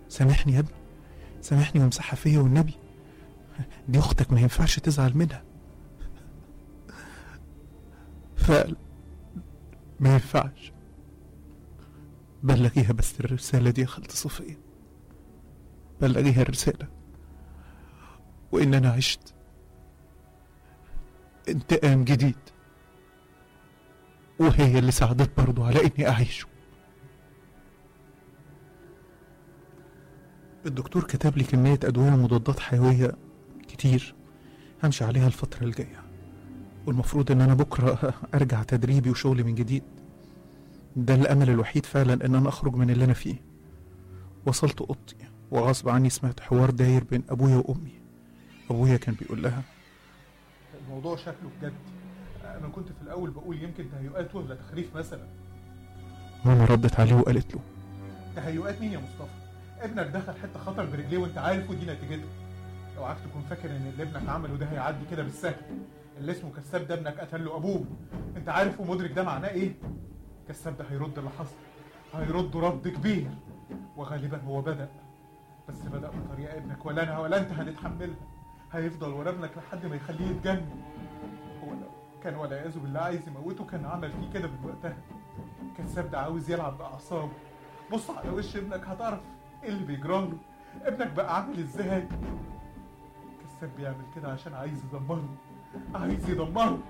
سامحني يا ابني سامحني وامسحها فيا والنبي دي اختك ما ينفعش تزعل منها فعلا ما ينفعش بلغيها بس الرسالة دي يا خالتي صفية بلغيها الرسالة وإن أنا عشت انتقام جديد وهي اللي ساعدت برضو على إني أعيشه الدكتور كتب لي كمية أدوية ومضادات حيوية كتير همشي عليها الفترة الجاية والمفروض إن أنا بكرة أرجع تدريبي وشغلي من جديد ده الأمل الوحيد فعلا إن أنا أخرج من اللي أنا فيه وصلت أوضتي وغصب عني سمعت حوار داير بين أبويا وأمي أبويا كان بيقول لها الموضوع شكله بجد انا كنت في الاول بقول يمكن تهيؤات ولا تخريف مثلا ماما ردت عليه وقالت له تهيؤات مين يا مصطفى ابنك دخل حته خطر برجليه وانت عارف ودي نتيجته اوعاك تكون فاكر ان اللي ابنك عمله ده هيعدي كده بالسهل اللي اسمه كساب ده ابنك قتل له ابوه انت عارف ومدرك ده معناه ايه كساب ده هيرد اللي حصل هيرد رد كبير وغالبا هو بدا بس بدا بطريقه ابنك ولا انا ولا انت هنتحملها هيفضل ورا ابنك لحد ما يخليه يتجنن هو لو كان والعياذ بالله عايز يموته كان عمل فيه كده من وقتها كساب ده عاوز يلعب باعصابه بص على وش ابنك هتعرف ايه اللي بيجراله ابنك بقى عامل ازاي كساب بيعمل كده عشان عايز يدمره عايز يدمره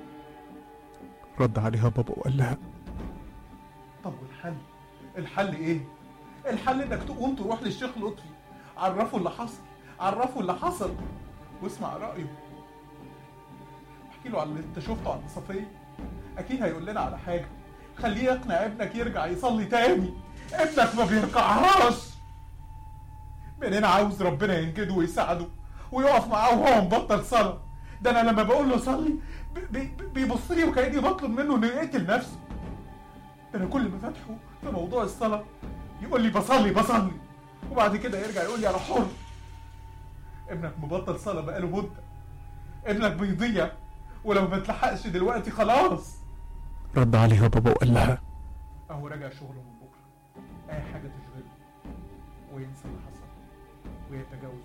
رد عليها بابا وقال لها طب والحل الحل ايه الحل انك تقوم تروح للشيخ لطفي عرفه اللي حصل عرفه اللي حصل واسمع رايه احكي له على اللي انت شفته عند صفيه اكيد هيقول لنا على حاجه خليه يقنع ابنك يرجع يصلي تاني ابنك ما بيركعهاش منين عاوز ربنا ينجده ويساعده ويقف معاه وهو مبطل صلاه ده انا لما بقول له صلي بي- بي- بيبص لي وكاني بطلب منه انه يقتل نفسه ده انا كل ما فاتحه في موضوع الصلاه يقول لي بصلي بصلي وبعد كده يرجع يقول لي انا حر ابنك مبطل صلاه بقاله مده ابنك بيضيع ولو ما تلحقش دلوقتي خلاص رد عليها بابا وقال لها اهو راجع شغله من بكره اي حاجه تشغله وينسى اللي حصل ويتجاوز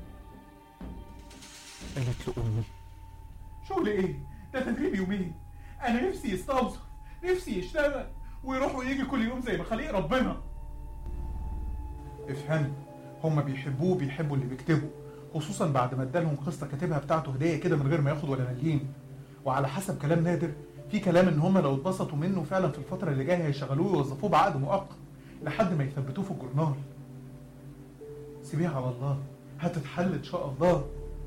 قالت له أمي شغل ايه ده تدريب يومين انا نفسي يستوظف نفسي يشتغل ويروح ويجي كل يوم زي ما خليق ربنا افهمي هما بيحبوه بيحبوا اللي بيكتبه خصوصا بعد ما ادالهم قصه كاتبها بتاعته هديه كده من غير ما ياخد ولا مليم وعلى حسب كلام نادر في كلام ان هما لو اتبسطوا منه فعلا في الفتره اللي جايه هيشغلوه ويوظفوه بعقد مؤقت لحد ما يثبتوه في الجورنال سيبيها على الله هتتحل ان شاء الله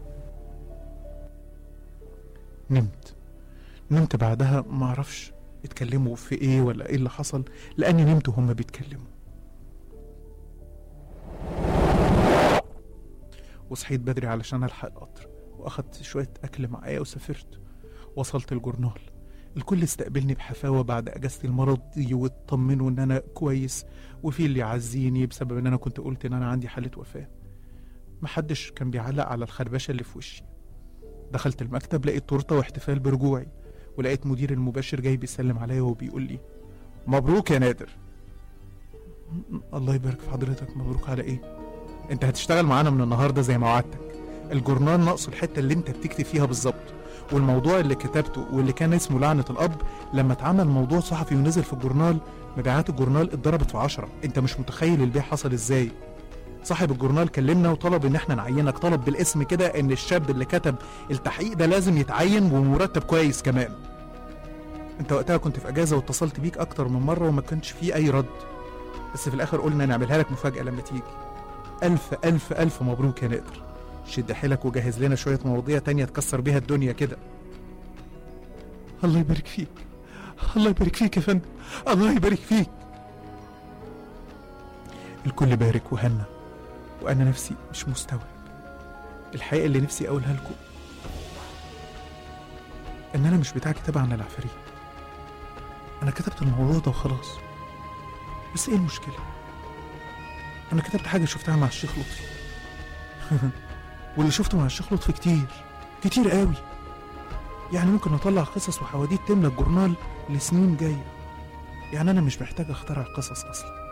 نمت نمت بعدها ما اعرفش اتكلموا في ايه ولا ايه اللي حصل لاني نمت وهم بيتكلموا وصحيت بدري علشان الحق القطر واخدت شويه اكل معايا وسافرت وصلت الجورنال الكل استقبلني بحفاوه بعد اجازتي المرضي واطمنوا ان انا كويس وفي اللي يعزيني بسبب ان انا كنت قلت ان انا عندي حاله وفاه محدش كان بيعلق على الخربشه اللي في وشي دخلت المكتب لقيت تورته واحتفال برجوعي ولقيت مدير المباشر جاي بيسلم عليا وبيقول لي مبروك يا نادر م- الله يبارك في حضرتك مبروك على ايه انت هتشتغل معانا من النهارده زي ما وعدتك الجورنال ناقصه الحته اللي انت بتكتب فيها بالظبط والموضوع اللي كتبته واللي كان اسمه لعنه الاب لما اتعمل موضوع صحفي ونزل في الجورنال مبيعات الجورنال اتضربت في عشرة انت مش متخيل البيع حصل ازاي صاحب الجورنال كلمنا وطلب ان احنا نعينك طلب بالاسم كده ان الشاب اللي كتب التحقيق ده لازم يتعين ومرتب كويس كمان انت وقتها كنت في اجازه واتصلت بيك اكتر من مره وما كانش فيه اي رد بس في الاخر قلنا نعملها لك مفاجاه لما تيجي الف الف الف مبروك يا نادر شد حيلك وجهز لنا شويه مواضيع تانية تكسر بيها الدنيا كده الله يبارك فيك الله يبارك فيك يا فندم الله يبارك فيك الكل بارك وهنا وانا نفسي مش مستوعب الحقيقه اللي نفسي اقولها لكم ان انا مش بتاع كتاب عن العفاريت انا كتبت الموضوع ده وخلاص بس ايه المشكله انا كتبت حاجه شفتها مع الشيخ لطفي واللي شفته مع الشيخ لطفي كتير كتير قوي يعني ممكن نطلع قصص وحواديت تملى الجورنال لسنين جايه يعني انا مش محتاج اخترع قصص اصلا